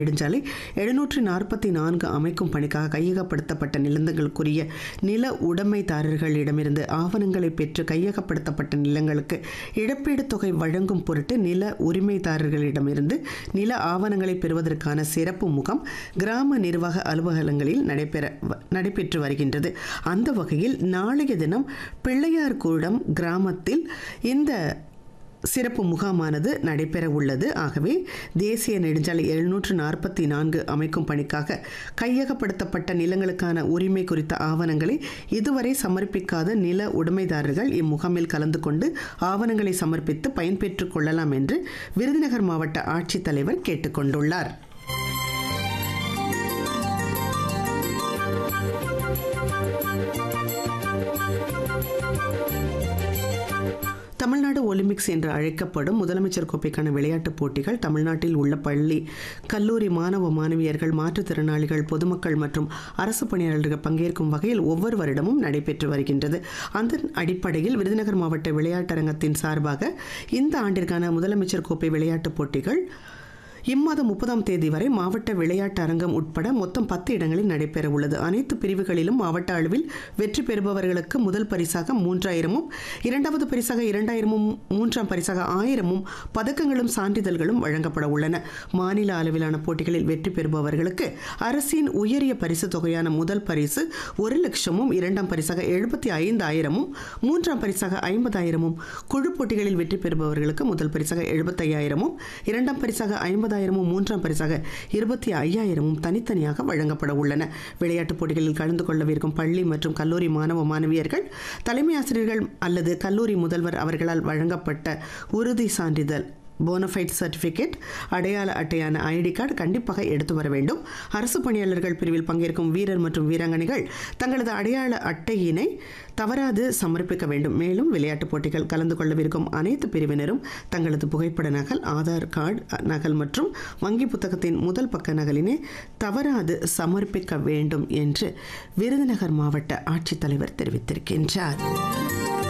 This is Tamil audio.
நெடுஞ்சாலை எழுநூற்றி நாற்பத்தி நான்கு அமைக்கும் பணிக்காக கையகப்படுத்தப்பட்ட நிலங்களுக்குரிய நில உடைமைதாரர்களிடமிருந்து ஆவணங்களை பெற்று கையகப்படுத்தப்பட்ட நிலங்களுக்கு இழப்பீடு தொகை வழங்கும் பொருட்டு நில உரிமைதாரர்களிடமிருந்து நில ஆவணங்களை பெறுவதற்கான சிறப்பு முகாம் கிராம நிர்வாக அலுவலகங்களில் நடைபெற நடைபெற்று வருகின்றது அந்த வகையில் நாளைய தினம் பிள்ளையார்கூடம் கிராமத்தில் இந்த சிறப்பு முகாமானது நடைபெற உள்ளது ஆகவே தேசிய நெடுஞ்சாலை எழுநூற்று நாற்பத்தி நான்கு அமைக்கும் பணிக்காக கையகப்படுத்தப்பட்ட நிலங்களுக்கான உரிமை குறித்த ஆவணங்களை இதுவரை சமர்ப்பிக்காத நில உடைமைதாரர்கள் இம்முகாமில் கலந்து கொண்டு ஆவணங்களை சமர்ப்பித்து பயன்பெற்றுக் கொள்ளலாம் என்று விருதுநகர் மாவட்ட ஆட்சித்தலைவர் கேட்டுக்கொண்டுள்ளார் தமிழ்நாடு ஒலிம்பிக்ஸ் என்று அழைக்கப்படும் முதலமைச்சர் கோப்பைக்கான விளையாட்டுப் போட்டிகள் தமிழ்நாட்டில் உள்ள பள்ளி கல்லூரி மாணவ மாணவியர்கள் மாற்றுத்திறனாளிகள் பொதுமக்கள் மற்றும் அரசு பணியாளர்கள் பங்கேற்கும் வகையில் ஒவ்வொரு வருடமும் நடைபெற்று வருகின்றது அந்த அடிப்படையில் விருதுநகர் மாவட்ட விளையாட்டரங்கத்தின் சார்பாக இந்த ஆண்டிற்கான முதலமைச்சர் கோப்பை விளையாட்டுப் போட்டிகள் இம்மாதம் முப்பதாம் தேதி வரை மாவட்ட விளையாட்டு அரங்கம் உட்பட மொத்தம் பத்து இடங்களில் நடைபெற உள்ளது அனைத்து பிரிவுகளிலும் மாவட்ட அளவில் வெற்றி பெறுபவர்களுக்கு முதல் பரிசாக மூன்றாயிரமும் இரண்டாவது பரிசாக இரண்டாயிரமும் மூன்றாம் பரிசாக ஆயிரமும் பதக்கங்களும் சான்றிதழ்களும் வழங்கப்பட உள்ளன மாநில அளவிலான போட்டிகளில் வெற்றி பெறுபவர்களுக்கு அரசின் உயரிய பரிசு தொகையான முதல் பரிசு ஒரு லட்சமும் இரண்டாம் பரிசாக எழுபத்தி ஐந்தாயிரமும் மூன்றாம் பரிசாக ஐம்பதாயிரமும் குழு போட்டிகளில் வெற்றி பெறுபவர்களுக்கு முதல் பரிசாக எழுபத்தையாயிரமும் இரண்டாம் பரிசாக ஐம்பது ஐம்பதாயிரமும் மூன்றாம் பரிசாக இருபத்தி ஐயாயிரமும் தனித்தனியாக வழங்கப்பட உள்ளன விளையாட்டுப் போட்டிகளில் கலந்து கொள்ளவிருக்கும் பள்ளி மற்றும் கல்லூரி மாணவ மாணவியர்கள் தலைமை ஆசிரியர்கள் அல்லது கல்லூரி முதல்வர் அவர்களால் வழங்கப்பட்ட உறுதி சான்றிதழ் போனஃபைட் சர்டிஃபிகேட் அடையாள அட்டையான ஐடி கார்டு கண்டிப்பாக எடுத்து வர வேண்டும் அரசு பணியாளர்கள் பிரிவில் பங்கேற்கும் வீரர் மற்றும் வீராங்கனைகள் தங்களது அடையாள அட்டையினை தவறாது சமர்ப்பிக்க வேண்டும் மேலும் விளையாட்டுப் போட்டிகள் கலந்து கொள்ளவிருக்கும் அனைத்து பிரிவினரும் தங்களது புகைப்பட நகல் ஆதார் கார்டு நகல் மற்றும் வங்கி புத்தகத்தின் முதல் பக்க நகலினை தவறாது சமர்ப்பிக்க வேண்டும் என்று விருதுநகர் மாவட்ட ஆட்சித்தலைவர் தெரிவித்திருக்கின்றார்